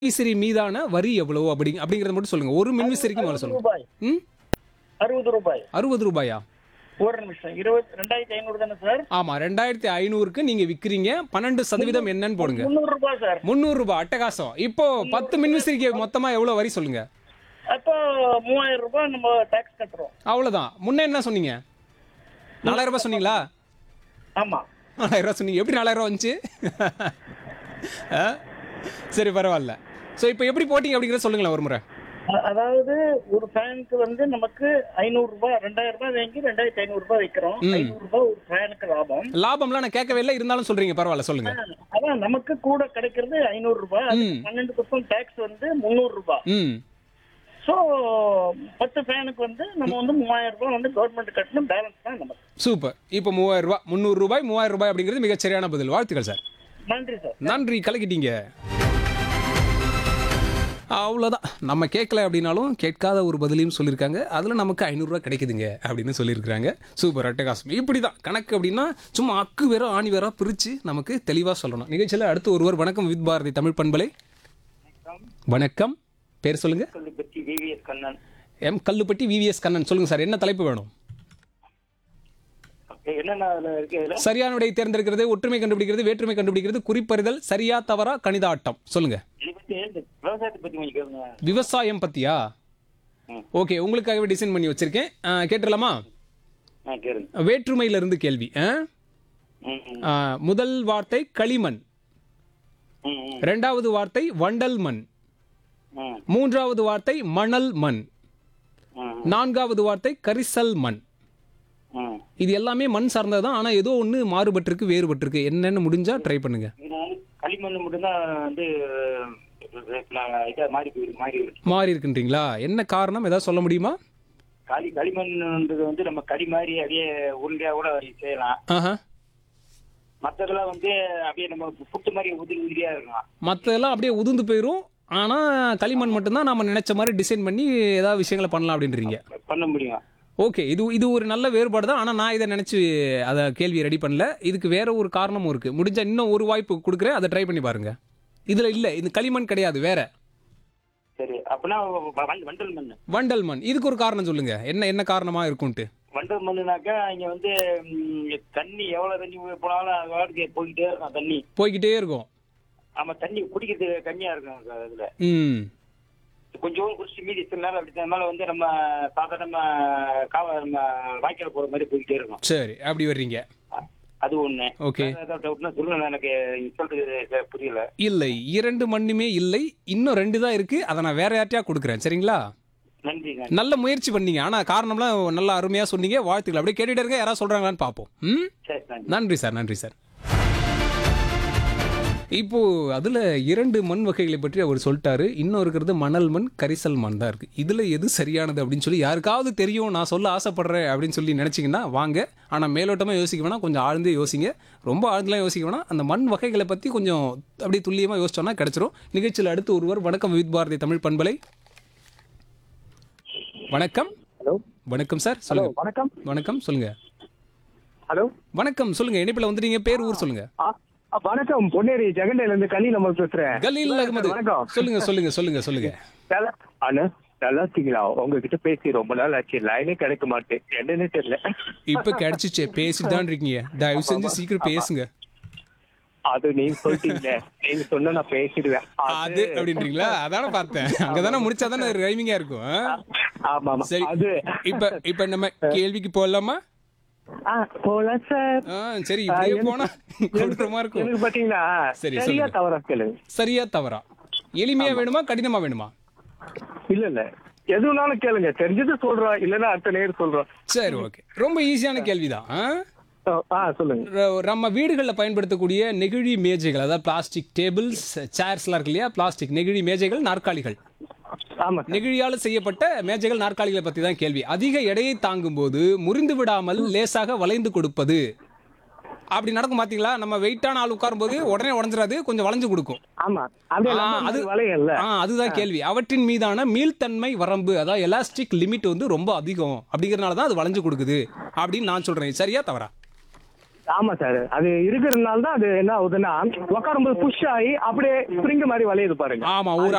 மின்விசிறி மீதான வரி எவ்வளவு அப்படி அப்படிங்கறத மட்டும் சொல்லுங்க ஒரு மின்விசிறிக்கு மேல சொல்லுங்க ரூபாய் ம் அறுபது ரூபாய் அறுபது ரூபாயா ஒரு நிமிஷம் இருபது ரெண்டாயிரத்தி ஐநூறு தானே சார் ஆமா ரெண்டாயிரத்தி ஐநூறுக்கு நீங்க விக்கிறீங்க பன்னெண்டு சதவீதம் என்னன்னு போடுங்க முந்நூறு ரூபாய் சார் முந்நூறு ரூபாய் அட்டகாசம் இப்போ பத்து மின்விசிறிக்கு மொத்தமா எவ்வளவு வரி சொல்லுங்க அப்போ மூவாயிரம் ரூபாய் நம்ம டாக்ஸ் கட்டுறோம் அவ்வளவுதான் முன்ன என்ன சொன்னீங்க நாலாயிரம் ரூபாய் சொன்னீங்களா ஆமா நாலாயிரம் ரூபாய் சொன்னீங்க எப்படி நாலாயிரம் ரூபாய் வந்துச்சு ஆ? சரி பரவாயில்ல ஸோ இப்போ எப்படி போட்டீங்க அப்படிங்கிறத சொல்லுங்களேன் ஒரு முறை அ- அதாவது ஒரு ஃபேனுக்கு வந்து நமக்கு ஐநூறு ரூபாய் ரெண்டாயிரம் ரூபாய் வாங்கி ரெண்டாயிரத்தி ஐநூறு ரூபாய் விற்கிறோம் ஐநூறு ரூபாய் ஒரு ஃபேனுக்கு லாபம் லாபம்லாம் நான் கேட்கவே இல்லை இருந்தாலும் சொல்றீங்க பரவாயில்ல சொல்லுங்க அதான் நமக்கு கூட கிடைக்கிறது ஐநூறு ரூபாய் அதுக்கு பன்னெண்டு பர்சன்ட் டாக்ஸ் வந்து முந்நூறு ரூபாய் ம் ஸோ பத்து ஃபேனுக்கு வந்து நம்ம வந்து மூவாயிரம் ரூபாய் வந்து கவர்மெண்ட் கட்டணும் பேலன்ஸ் தான் நமக்கு சூப்பர் இப்போ மூவாயிரம் ரூபாய் முந்நூறு ரூபாய் மூவாயிரம் ரூபாய் அப்படிங்கிறது மிகச் சரியான பதில் வாழ்த்துக்கள் சார் நன்றி சார் நன்றி கலக்கிட்டீங்க அவ்வளோதான் நம்ம கேட்கல அப்படின்னாலும் கேட்காத ஒரு பதிலையும் சொல்லியிருக்காங்க அதில் நமக்கு ஐநூறுரூவா கிடைக்குதுங்க அப்படின்னு சொல்லியிருக்கிறாங்க சூப்பர் அட்டகாசம் இப்படி தான் கணக்கு அப்படின்னா சும்மா அக்கு வேற ஆணி வேற பிரித்து நமக்கு தெளிவாக சொல்லணும் நிகழ்ச்சியில் அடுத்து ஒருவர் வணக்கம் வித் பாரதி தமிழ் பண்பலை வணக்கம் பேர் சொல்லுங்க பற்றி VVS Kannan M Kallupatti VVS Kannan சொல்லுங்க சார் என்ன தலைப்பு வேணும் என்னென்ன அதுல இருக்கு இதுல சரியான விடையை தேர்ந்தெடுக்கிறது ஒற்றுமை கண்டுபிடிக்கிறது வேற்றுமை கண்டுபிடிக்கிறது குறிப்பறிதல் சரியா தவறா கணித ஆட்டம் சொல்லுங்க இதை பத்தி இந்த விவசாயத்தை பத்தி கொஞ்சம் கேளுங்க விவசாயம் பத்தியா ம். ஓகே உங்களுக்காகவே டிசைன் பண்ணி வச்சிருக்கேன் ஆ, கேட்டுடலாமா ஆ கேளுங்க வேற்றுமையிலிருந்து கேள்வி ஆ? ம் ம் ஆ, முதல் வார்த்தை களிமண் ம் ம் ரெண்டாவது வார்த்தை வண்டல் மண் ம் மூன்றாவது வார்த்தை மணல் மண் ம் நான்காவது வார்த்தை கரிசல் மண் ம் இது எல்லாமே மண் சார்ந்தது தான் ஆனால் ஏதோ ஒன்று மாறுபட்டிருக்கு வேறுபட்டிருக்கு என்னன்னு முடிஞ்சா ட்ரை பண்ணுங்க இது வந்து களிமண் மட்டும்தான் வந்து நான் இதா மாறி போயிருக்கு மாறி இருக்கு மாறி இருக்குன்றீங்களா என்ன காரணம் ஏதாவது சொல்ல முடியுமா களி களிமண்ன்றது வந்து நம்ம களி மாதிரி அப்படியே உருண்டையா கூட செய்யலாம் ஆஹா மற்றதெல்லாம் வந்து அப்படியே நம்ம புட்டு மாதிரி உதிரி உதிரியா இருக்கும் மற்றதெல்லாம் அப்படியே உதிர்ந்து போயிடும் ஆனால் களிமண் மட்டும்தான் நம்ம நினைச்ச மாதிரி டிசைன் பண்ணி ஏதாவது விஷயங்களை பண்ணலாம் அப்படின்றீங்க பண்ண முடியும் ஓகே இது இது ஒரு நல்ல வேறுபாடு தான் ஆனால் நான் இதை நினச்சி அதை கேள்வியை ரெடி பண்ணல இதுக்கு வேற ஒரு காரணமும் இருக்குது முடிஞ்ச இன்னும் ஒரு வாய்ப்பு கொடுக்குறேன் அதை ட்ரை பண்ணி பாருங்க இதில் இல்லை இது களிமண் கிடையாது வேற சரி அப்படின்னா வ- வண்டல் மண் வண்டல் மண் இதுக்கு ஒரு காரணம் சொல்லுங்க என்ன என்ன காரணமாக இருக்கும்ட்டு வண்டல் மண்ணுனாக்கா இங்க வந்து ம், தண்ணி எவ்வளவு தண்ணி போனாலும் அது வாட்டுக்கு போய்கிட்டே இருக்கும் தண்ணி போய்கிட்டே இருக்கும் ஆமா தண்ணி குடிக்கிறதுக்கு கம்மியா இருக்கும் சார் அதுல ம் கொஞ்சம் குடிச்சு மீதி இத்தனை நேரம் அப்படி அதனால வந்து நம்ம சாதாரண காவ நம்ம வாய்க்கால் போற மாதிரி போய்கிட்டே இருக்கும் சரி அப்படி வர்றீங்க அ- அது ஒண்ணு ஓகே வேற ஏதாவது டவுட்னா சொல்லுங்க எனக்கு நீங்க சொல்றது புரியல இல்லை இரண்டு மண்ணுமே இல்லை இன்னும் ரெண்டு தான் இருக்குது அதை நான் வேற யார்ட்டையா கொடுக்குறேன் சரிங்களா நன்றி நன்றி நல்ல முயற்சி பண்ணீங்க ஆனால் காரணம்லாம் நல்லா அருமையாக சொன்னீங்க வாழ்த்துக்கள் அப்படியே கேட்டுட்டே இருங்க யாராவது சொல்கிறாங்களான்னு பார்ப்போம் ம் சரி நன்றி நன்றி சார் நன்றி சார் இப்போ அதில் இரண்டு மண் வகைகளை பற்றி அவர் சொல்லிட்டாரு இன்னும் இருக்கிறது மணல் மண் கரிசல் மண் தான் இருக்குது இதில் எது சரியானது அப்படின்னு சொல்லி யாருக்காவது தெரியும் நான் சொல்ல ஆசைப்படுறேன் அப்படின்னு சொல்லி நினச்சிங்கன்னா வாங்க ஆனால் மேலோட்டமாக யோசிக்க வேணாம் கொஞ்சம் ஆழ்ந்தே யோசிங்க ரொம்ப ஆழ்ந்தெலாம் யோசிக்க வேணாம் அந்த மண் வகைகளை பற்றி கொஞ்சம் அப்படியே துல்லியமாக யோசிச்சோன்னா கிடச்சிரும் நிகழ்ச்சியில் அடுத்து ஒருவர் வணக்கம் வித் பாரதி தமிழ் பண்பலை வணக்கம் ஹலோ வணக்கம் சார் ஹலோ சொல்லுங்க வணக்கம் வணக்கம் சொல்லுங்க ஹலோ வணக்கம் சொல்லுங்க இணைப்பில் வந்துட்டீங்க பேர் ஊர் சொல்லுங்க ஆ, ஆ, வணக்கம் பொன்னேரி ஜெகண்டையில இருந்து கலி நம்ம பேசுறேன் கலீல் அகமது வணக்கம் சொல்லுங்க சொல்லுங்க சொல்லுங்க சொல்லுங்க நல்லா- அண்ணா நல்லா இருக்கீங்களா உங்ககிட்ட பேசி ரொம்ப நாள் ஆச்சு லைனே கிடைக்க மாட்டேன் என்னன்னு தெரியல இப்ப கிடைச்சிச்சே பேசிட்டு தான் இருக்கீங்க தயவு செஞ்சு சீக்கிரம் பேசுங்க அது நீங்க சொல்லிட்டீங்க நீங்க சொன்னா நான் பேசிடுவேன் அது அப்படின்றீங்களா அதானே பார்த்தேன் அங்கதானே முடிச்சாதானே ரைமிங்கா இருக்கும் ஆ? ஆமா ஆமா சரி அது இப்ப இப்ப நம்ம கேள்விக்கு போடலாமா ஆ, போலாம் சார் ஆ, சரி இப்படியே போனா கொடூரமா இருக்கும் எனக்கு பாத்தீங்களா சரி, சரியா சொல்லுங்க. தவறா கேளுங்க சரியா தவறா எளிமையா வேணுமா கடினமா வேணுமா இல்ல இல்ல எதுனாலும் கேளுங்க தெரிஞ்சது சொல்றோம் இல்லன்னா அடுத்த நேரம் சொல்றோம் சரி ஓகே ரொம்ப ஈஸியான கேள்விதான் ஆ? ஆ, ஆ சொல்லுங்க ர- நம்ம வீடுகளில் பயன்படுத்தக்கூடிய நெகிழி மேஜைகள் அதாவது பிளாஸ்டிக் டேபிள்ஸ் சேர்ஸ்லாம் இருக்கு இல்லையா பிளாஸ்டிக் நெகிழி மேஜைகள் நாற்காலிகள் ஆமா சார். நெகிழியால் செய்யப்பட்ட மேஜைகள் நாற்காலிகளை பற்றி தான் கேள்வி அதிக எடையை தாங்கும் போது முறிந்து விடாமல் லேசாக வளைந்து கொடுப்பது அப்படி நடக்கும் பாத்தீங்களா நம்ம வெயிட்டான ஆள் உட்காரும்போது உடனே உடஞ்சிடாது கொஞ்சம் வளைஞ்சு கொடுக்கும் ஆமா அப்படியே ஆ, அது அது- வளையல்ல ஆ அதுதான் கேள்வி அவற்றின் மீதான மீள்தன்மை வரம்பு அதாவது எலாஸ்டிக் லிமிட் வந்து ரொம்ப அதிகம் அப்படிங்கறதுனால தான் அது வளைஞ்சு கொடுக்குது அப்படின்னு நான் சொல்றேன் சரியா தவறா ஆமா சார் அது இருக்கிறதுனால தான் அது என்ன ஆகுதுன்னா உட்காரும்போது புஷ் ஆகி அப்படியே ஸ்ப்ரிங் மாதிரி வளையுது பாருங்க ஆமா ஒரு